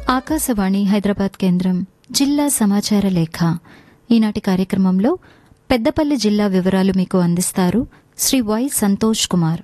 ఆకాశవాణి హైదరాబాద్ కేంద్రం జిల్లా సమాచార లేఖ ఈనాటి కార్యక్రమంలో పెద్దపల్లి జిల్లా వివరాలు మీకు అందిస్తారు శ్రీ వై సంతోష్ కుమార్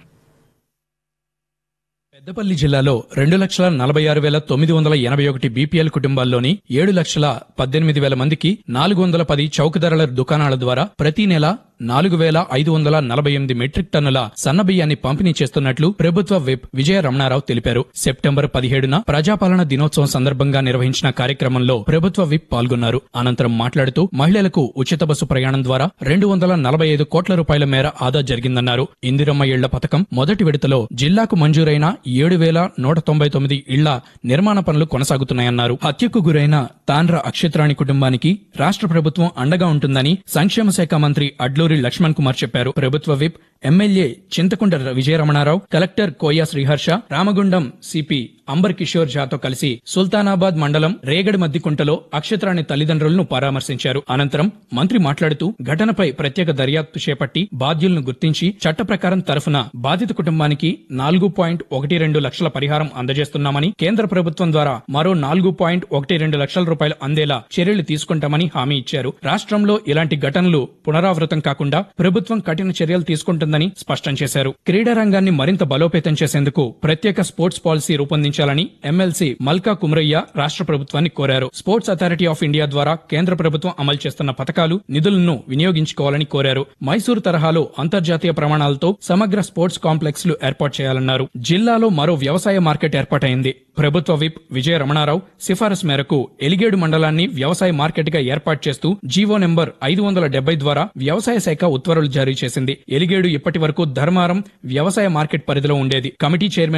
పెద్దపల్లి జిల్లాలో రెండు లక్షల నలభై ఆరు వేల తొమ్మిది వందల ఎనభై ఒకటి బీపీఎల్ కుటుంబాల్లోని ఏడు లక్షల పద్దెనిమిది వేల మందికి నాలుగు వందల పది చౌక ధరల దుకాణాల ద్వారా ప్రతి నెల నాలుగు వేల ఐదు వందల నలభై ఎనిమిది మెట్రిక్ టన్నుల సన్న బియ్యాన్ని పంపిణీ చేస్తున్నట్లు ప్రభుత్వ విప్ విజయ రమణారావు తెలిపారు సెప్టెంబర్ పదిహేడున ప్రజాపాలన దినోత్సవం సందర్భంగా నిర్వహించిన కార్యక్రమంలో ప్రభుత్వ విప్ పాల్గొన్నారు అనంతరం మాట్లాడుతూ మహిళలకు ఉచిత బస్సు ప్రయాణం ద్వారా రెండు వందల నలభై ఐదు కోట్ల రూపాయల మేర ఆదా జరిగిందన్నారు ఇందిరమ్మ ఇళ్ల పథకం మొదటి విడతలో జిల్లాకు మంజూరైన ఏడు వేల నూట తొంభై తొమ్మిది ఇళ్ల నిర్మాణ పనులు కొనసాగుతున్నాయన్నారు హత్యకు గురైన తాండ్ర అక్షత్రాణి కుటుంబానికి రాష్ట్ర ప్రభుత్వం అండగా ఉంటుందని సంక్షేమ శాఖ మంత్రి అడ్లూరి లక్ష్మణ్ కుమార్ చెప్పారు ప్రభుత్వ whip MLA Chintakunta Vijayaramanarao collector Koya Sriharsha Ramagundam CP Amber Kishore ఝాతో కలిసి సుల్తానాబాద్ మండలం రేగడి మద్దికుంటలో అక్షత్రాణి తల్లిదండ్రులను పరామర్శించారు అనంతరం మంత్రి మాట్లాడుతూ ఘటనపై ప్రత్యేక దర్యాప్తు చేపట్టి బాధ్యులను గుర్తించి చట్ట ప్రకారం తరఫున బాధిత కుటుంబానికి నాలుగు పాయింట్ ఒకటి రెండు లక్షల పరిహారం అందజేస్తున్నామని కేంద్ర ప్రభుత్వం ద్వారా మరో నాలుగు పాయింట్ ఒకటి రెండు లక్షల రూపాయలు అందేలా చర్యలు తీసుకుంటామని హామీ ఇచ్చారు రాష్ట్రంలో ఇలాంటి ఘటనలు పునరావృతం కాకుండా ప్రభుత్వం కఠిన చర్యలు తీసుకుంటుందని స్పష్టం చేశారు క్రీడా రంగాన్ని మరింత బలోపేతం చేసేందుకు ప్రత్యేక స్పోర్ట్స్ పాలసీ రూపొందించాలని ఎమ్మెల్సీ మల్కా కుమరయ్య రాష్ట్ర ప్రభుత్వాన్ని కోరారు స్పోర్ట్స్ అథారిటీ ఆఫ్ ఇండియా ద్వారా కేంద్ర ప్రభుత్వం అమలు చేస్తున్న పథకాలు నిధులను వినియోగించుకోవాలని కోరారు మైసూరు తరహాలో అంతర్జాతీయ ప్రమాణాలతో సమగ్ర స్పోర్ట్స్ కాంప్లెక్స్ లు ఏర్పాటు చేయాలన్నారు జిల్లాలో మరో వ్యవసాయ మార్కెట్ ఏర్పాటైంది ప్రభుత్వ విప్ విజయ రమణారావు సిఫారసు మేరకు ఎలిగేడు మండలాన్ని వ్యవసాయ మార్కెట్ గా ఏర్పాటు చేస్తూ జీవో నెంబర్ ఐదు వందల డెబ్బై ద్వారా వ్యవసాయ శాఖ ఉత్తర్వులు జారీ చేసింది ఎలిగేడు ఇప్పటి వరకు ధర్మారం వ్యవసాయ మార్కెట్ పరిధిలో ఉండేది కమిటీ చైర్మన్